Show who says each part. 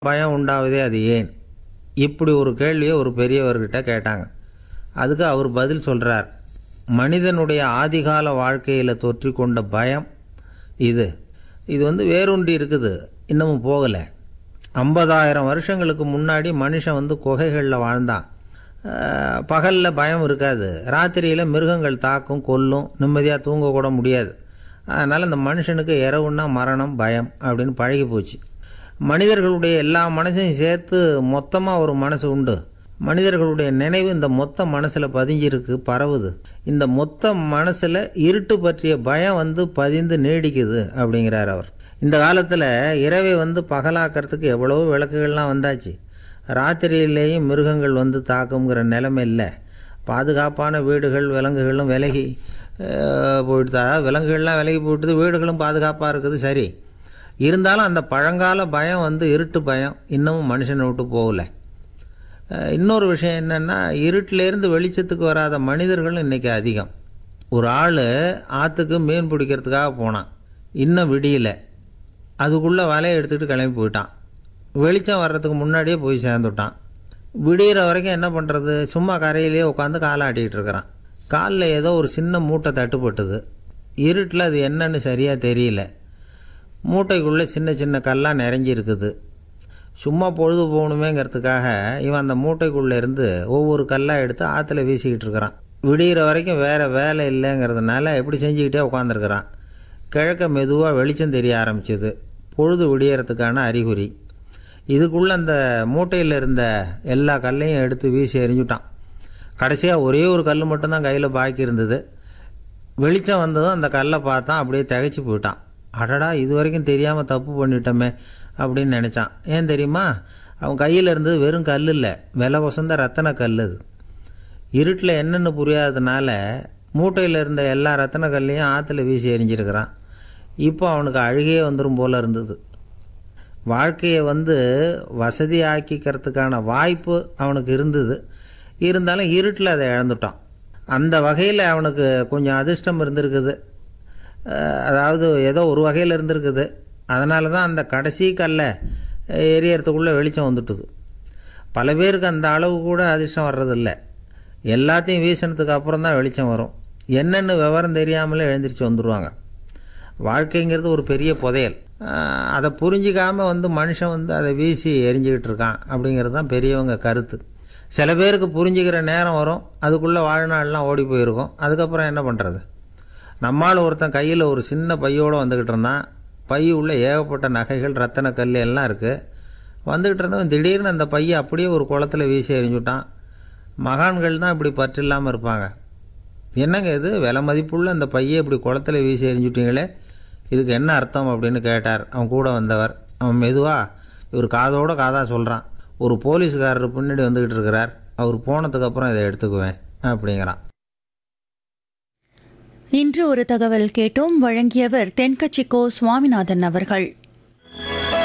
Speaker 1: பயம் உண்டாவதே அது ஏன் இப்படி ஒரு கேள்வியை ஒரு பெரியவர்கிட்ட கேட்டாங்க அதுக்கு அவர் பதில் சொல்கிறார் மனிதனுடைய ஆதிகால வாழ்க்கையில் தொற்றிக்கொண்ட பயம் இது இது வந்து வேரூன்றி இருக்குது இன்னமும் போகலை ஐம்பதாயிரம் வருஷங்களுக்கு முன்னாடி மனுஷன் வந்து குகைகளில் வாழ்ந்தான் பகலில் பயம் இருக்காது ராத்திரியில் மிருகங்கள் தாக்கும் கொல்லும் நிம்மதியாக தூங்கக்கூட முடியாது அதனால் இந்த மனுஷனுக்கு இரவுன்னா மரணம் பயம் அப்படின்னு பழகி போச்சு மனிதர்களுடைய எல்லா மனசையும் சேர்த்து மொத்தமாக ஒரு மனசு உண்டு மனிதர்களுடைய நினைவு இந்த மொத்த மனசில் பதிஞ்சிருக்கு பரவுது இந்த மொத்த மனசில் இருட்டு பற்றிய பயம் வந்து பதிந்து நீடிக்குது அப்படிங்கிறார் அவர் இந்த காலத்தில் இரவை வந்து பகலாக்கிறதுக்கு எவ்வளவோ விளக்குகள்லாம் வந்தாச்சு ராத்திரியிலேயும் மிருகங்கள் வந்து தாக்குங்கிற நிலைமை இல்லை பாதுகாப்பான வீடுகள் விலங்குகளும் விலகி அஹ், போயிடுது அதாவது விலங்குகள்லாம் விலகி போயிட்டுது வீடுகளும் பாதுகாப்பாக இருக்குது சரி இருந்தாலும் அந்த பழங்கால பயம் வந்து இருட்டு பயம் இன்னமும் மனுஷனை விட்டு போகலை அஹ், இன்னொரு விஷயம் என்னென்னா இருட்டிலேருந்து வெளிச்சத்துக்கு வராத மனிதர்களும் இன்றைக்கி அதிகம் ஒரு ஆள் ஆற்றுக்கு மீன் பிடிக்கிறதுக்காக போனான் இன்னும் விடியல அதுக்குள்ளே வலையை எடுத்துக்கிட்டு கிளம்பி போயிட்டான் வெளிச்சம் வர்றதுக்கு முன்னாடியே போய் சேர்ந்துட்டான் விடிகிற வரைக்கும் என்ன பண்ணுறது சும்மா கரையிலேயே உட்காந்து காலை ஆட்டிகிட்டு இருக்கிறான் காலில் ஏதோ ஒரு சின்ன மூட்டை தட்டுப்பட்டுது இருட்டில் அது என்னன்னு சரியாக தெரியல மூட்டைக்குள்ளே சின்ன சின்ன கல்லாக நிறைஞ்சிருக்குது சும்மா பொழுது போகணுமேங்கிறதுக்காக இவன் அந்த மூட்டைக்குள்ளே இருந்து ஒவ்வொரு கல்லாக எடுத்து ஆற்றுல வீசிக்கிட்டு இருக்கிறான் விடிகிற வரைக்கும் வேறு வேலை இல்லைங்கிறதுனால எப்படி செஞ்சுக்கிட்டே உட்காந்துருக்கிறான் கிழக்க மெதுவாக வெளிச்சம் தெரிய ஆரம்பிச்சது பொழுது விடியறதுக்கான அறிகுறி இதுக்குள்ளே அந்த மூட்டையில் இருந்த எல்லா கல்லையும் எடுத்து வீசி எறிஞ்சுட்டான் கடைசியாக ஒரே ஒரு கல் மட்டும்தான் கையில் பாக்கி இருந்தது வெளிச்சம் வந்ததும் அந்த கல்லை பார்த்தான் அப்படியே திகைச்சு போயிட்டான் அடடா இது வரைக்கும் தெரியாமல் தப்பு பண்ணிட்டோமே அப்படின்னு நினச்சான் ஏன் தெரியுமா அவன் கையில் இருந்தது வெறும் கல் இல்லை விலை வசந்த ரத்தன கல் அது இருட்டில் என்னென்னு புரியாததுனால மூட்டையில் இருந்த எல்லா ரத்தன கல்லையும் ஆற்றுல வீசி எறிஞ்சிருக்கிறான் இப்போ அவனுக்கு அழுகையே வந்துடும் போல இருந்தது வாழ்க்கையை வந்து வசதி ஆக்கிக்கிறதுக்கான வாய்ப்பு அவனுக்கு இருந்தது இருந்தாலும் இருட்டில் அதை இழந்துட்டான் அந்த வகையில் அவனுக்கு கொஞ்சம் அதிர்ஷ்டம் இருந்திருக்குது அஹ் அதாவது ஏதோ ஒரு வகையில் இருந்திருக்குது அதனால தான் அந்த கடைசி கல்லை எரியறதுக்குள்ளே வெளிச்சம் வந்துட்டுது பல பேருக்கு அந்த அளவு கூட அதிர்ஷ்டம் வர்றதில்ல எல்லாத்தையும் வீசினதுக்கு அப்புறம் தான் வெளிச்சம் வரும் என்னென்னு விவரம் தெரியாமலே எழுந்திரிச்சு வந்துடுவாங்க வாழ்க்கைங்கிறது ஒரு பெரிய புதையல் ஆஹ் அதை புரிஞ்சிக்காம வந்து மனுஷன் வந்து அதை வீசி எரிஞ்சுக்கிட்டு இருக்கான் அப்படிங்கிறது தான் பெரியவங்க கருத்து சில பேருக்கு புரிஞ்சுக்கிற நேரம் வரும் அதுக்குள்ளே வாழ்நாள்லாம் ஓடி போயிருக்கும் அதுக்கப்புறம் என்ன பண்ணுறது நம்மால் ஒருத்தன் கையில் ஒரு சின்ன பையோடு வந்துக்கிட்டு இருந்தான் பை உள்ள ஏகப்பட்ட நகைகள் ரத்தன கல் எல்லாம் இருக்குது வந்துக்கிட்டு இருந்தவன் திடீர்னு அந்த பையை அப்படியே ஒரு குளத்துல வீசி எறிஞ்சுட்டான் மகான்கள் தான் இப்படி பற்று இல்லாமல் இருப்பாங்க என்னங்க இது விலை மதிப்புள்ள அந்த பையை இப்படி குளத்துல வீசி எறிஞ்சுட்டீங்களே இதுக்கு என்ன அர்த்தம் அப்படின்னு கேட்டார் அவன் கூட வந்தவர் அவன் மெதுவாக இவர் காதோட காதாக சொல்கிறான் ஒரு போலீஸ்காரர் பின்னாடி வந்துக்கிட்டு இருக்கிறார் அவர் போனதுக்கப்புறம் இதை எடுத்துக்குவேன் அப்படிங்கிறான்
Speaker 2: இன்று ஒரு தகவல் கேட்டோம் வழங்கியவர் தென்கட்சிக்கோ சுவாமிநாதன் அவர்கள்